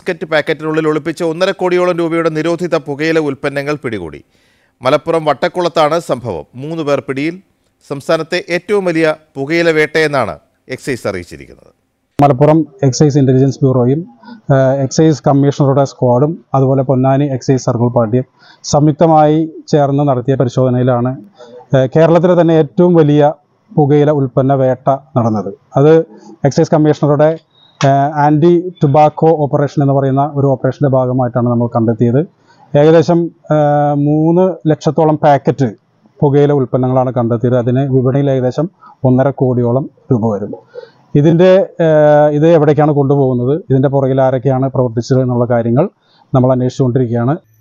biscuit പാക്കറ്റിനുള്ളിൽ ഒളിപ്പിച്ച ഒന്നര കോടിയോളം രൂപയുടെ നിരോധിത പുകയില ഉൽപ്പന്നങ്ങൾ പിടികൂടി മലപ്പുറം വട്ടക്കുളത്താണ് സംഭവം മൂന്ന് പേർ പിടിയിൽ സംസ്ഥാനത്തെ ഏറ്റവും വലിയ പുകയില വേട്ടയെന്നാണ് എക്സൈസ് അറിയിച്ചിരിക്കുന്നത് മലപ്പുറം എക്സൈസ് ഇൻ്റലിജൻസ് ബ്യൂറോയും ഏഹ്, എക്സൈസ് കമ്മീഷണറുടെ സ്ക്വാഡും അതുപോലെ പൊന്നാനി എക്സൈസ് സർക്കിൾ പാർട്ടിയും സംയുക്തമായി ചേർന്ന് നടത്തിയ പരിശോധനയിലാണ് ഏഹ്, കേരളത്തിലെ തന്നെ ഏറ്റവും വലിയ പുകയില ഉൽപ്പന്ന വേട്ട നടന്നത് അത് എക്സൈസ് കമ്മീഷണറുടെ ആൻറ്റി ടുബാക്കോ ഓപ്പറേഷൻ എന്ന് പറയുന്ന ഒരു ഓപ്പറേഷൻ്റെ ഭാഗമായിട്ടാണ് നമ്മൾ കണ്ടെത്തിയത് ഏകദേശം ഏഹ്, മൂന്ന് ലക്ഷത്തോളം പാക്കറ്റ് പുകയില ഉൽപ്പന്നങ്ങളാണ് കണ്ടെത്തിയത് അതിന് വിപണിയിൽ ഏകദേശം ഒന്നര കോടിയോളം രൂപ വരും ഇതിൻ്റെ ഏഹ്, ഇത് എവിടേക്കാണ് കൊണ്ടുപോകുന്നത് ഇതിൻ്റെ പുറകിൽ ആരൊക്കെയാണ് പ്രവർത്തിച്ചത് എന്നുള്ള കാര്യങ്ങൾ നമ്മൾ അന്വേഷിച്ചുകൊണ്ടിരിക്കുകയാണ്